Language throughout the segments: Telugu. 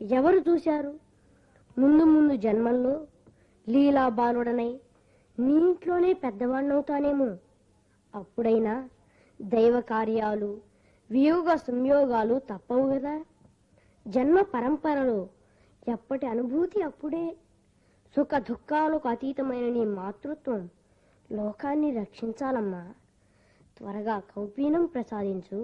ఎవరు చూశారు ముందు ముందు జన్మల్లో లీలా బాలుడనై నీ ఇంట్లోనే పెద్దవాణ్ణవుతానేమో అప్పుడైనా దైవ కార్యాలు వియోగ సంయోగాలు తప్పవు కదా జన్మ పరంపరలో ఎప్పటి అనుభూతి అప్పుడే సుఖ దుఃఖాలకు అతీతమైన నీ మాతృత్వం లోకాన్ని రక్షించాలమ్మా త్వరగా కౌపీనం ప్రసాదించు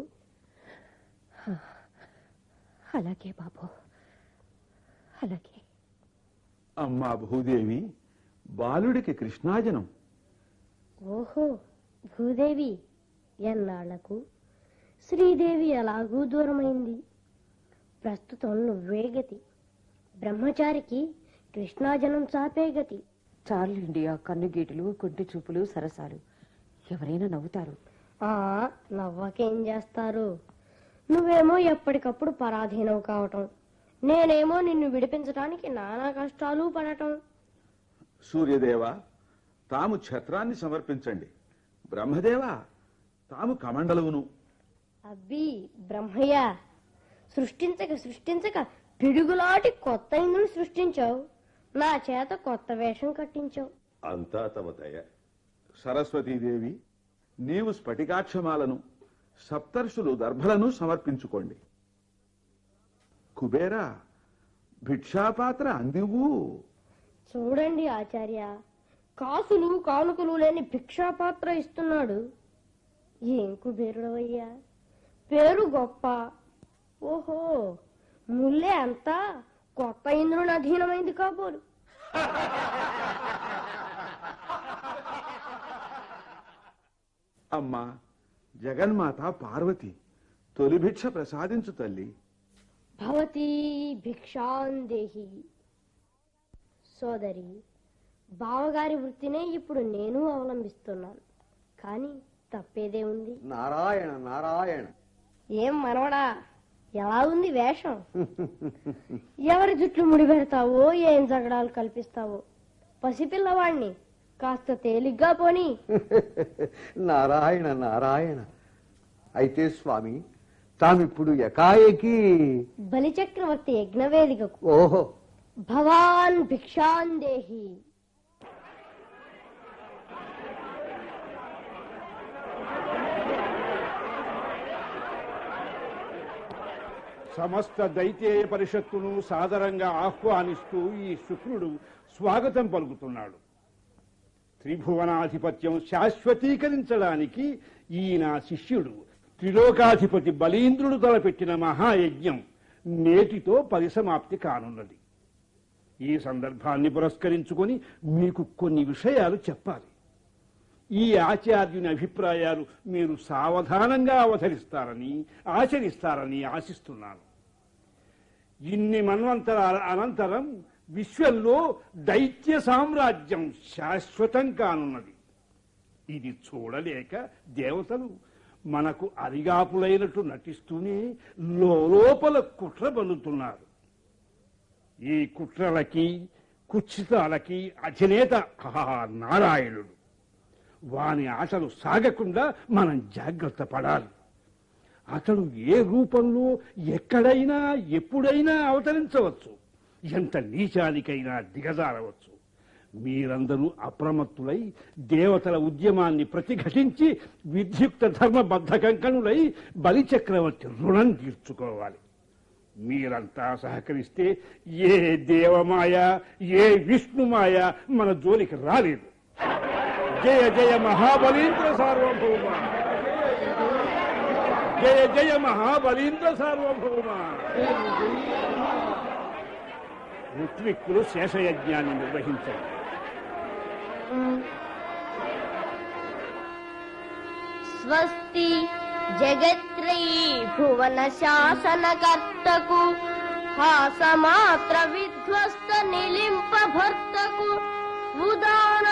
అలాగే బాబు అలాగే అమ్మా భూదేవి బాలుడికి కృష్ణాజనం ఓహో భూదేవి ఎన్నాళ్లకు శ్రీదేవి ఎలాగూ దూరమైంది ప్రస్తుతం నువ్వే గతి బ్రహ్మచారికి కృష్ణాజనం చాపే గతి చాలండి ఆ కన్నుగీటులు కుంటి చూపులు సరసాలు ఎవరైనా నవ్వుతారు ఆ నవ్వకేం చేస్తారు నువ్వేమో ఎప్పటికప్పుడు పరాధీనం కావటం నేనేమో నిన్ను విడిపించడానికి నానా కష్టాలు పడటం సూర్యదేవ తాము ఛత్రాన్ని సమర్పించండి బ్రహ్మదేవ తాము కమండలువును అబ్బి బ్రహ్మయ్య సృష్టించక సృష్టించక పిడుగులాటి కొత్త ఇంద్రుని సృష్టించావు నా చేత కొత్త వేషం కట్టించావు అంతా తమ దయ సరస్వతీదేవి నీవు స్ఫటికాక్షమాలను సప్తర్షులు దర్భలను సమర్పించుకోండి కుబేరా భిక్షాపాత్ర అందివు చూడండి ఆచార్య కాసులు కానుకలు లేని భిక్షాపాత్ర ఇస్తున్నాడు ఏం కుబేరుడవయ్యా పేరు గొప్ప ఓహో ముల్లే అంతా కొత్త ఇంద్రుని అధీనమైంది కాబోలు అమ్మా జగన్మాత పార్వతి తొలి భిక్ష ప్రసాదించు తల్లి భవతి భిక్షాందేహి సోదరి బావగారి వృత్తినే ఇప్పుడు నేను అవలంబిస్తున్నాను కానీ తప్పేదే ఉంది నారాయణ నారాయణ ఏం మనవడా ఎలా ఉంది వేషం ఎవరి జుట్లు ముడిపెడతావో ఏం జగడాలు కల్పిస్తావో పసిపిల్లవాణ్ణి కాస్త తేలిగ్గా పోని నారాయణ నారాయణ అయితే స్వామి తామిప్పుడు ఎకాఏకి బలిచక్రవర్తి యజ్ఞవేదికకు ఓహో భవాన్ భిక్షాందేహి సమస్త దైత్యేయ పరిషత్తును సాదరంగా ఆహ్వానిస్తూ ఈ శుక్రుడు స్వాగతం పలుకుతున్నాడు త్రిభువనాధిపత్యం శాశ్వతీకరించడానికి ఈయన శిష్యుడు త్రిలోకాధిపతి బలీంద్రుడు తలపెట్టిన మహాయజ్ఞం నేటితో పరిసమాప్తి కానున్నది ఈ సందర్భాన్ని పురస్కరించుకొని మీకు కొన్ని విషయాలు చెప్పాలి ఈ ఆచార్యుని అభిప్రాయాలు మీరు సావధానంగా అవతరిస్తారని ఆచరిస్తారని ఆశిస్తున్నాను ఇన్ని మన్వంతరాల అనంతరం విశ్వంలో దైత్య సామ్రాజ్యం శాశ్వతం కానున్నది ఇది చూడలేక దేవతలు మనకు అరిగాపులైనట్టు నటిస్తూనే లోపల కుట్ర పన్నుతున్నారు ఈ కుట్రలకి కుచ్చితాలకి అధినేత ఆ నారాయణుడు వాని ఆటలు సాగకుండా మనం జాగ్రత్త పడాలి అతడు ఏ రూపంలో ఎక్కడైనా ఎప్పుడైనా అవతరించవచ్చు ఎంత నీచానికైనా దిగజారవచ్చు మీరందరూ అప్రమత్తులై దేవతల ఉద్యమాన్ని ప్రతిఘటించి విద్యుక్త ధర్మబద్ధ కంకణులై బలిచక్రవర్తి రుణం తీర్చుకోవాలి మీరంతా సహకరిస్తే ఏ దేవమాయ ఏ విష్ణుమాయ మన జోలికి రాలేదు జయ జయ మహాబలీంద్ర సార్వభౌమ జయ జయ మహాబలీంద్ర సార్వభౌమ ఋత్విక్కులు శేషయజ్ఞాన్ని నిర్వహించండి స్వస్తి జగత్రయీ భువన శాసనకర్తకు హాసమాత్ర విధ్వస్త నిలింప భర్తకు ఉదాన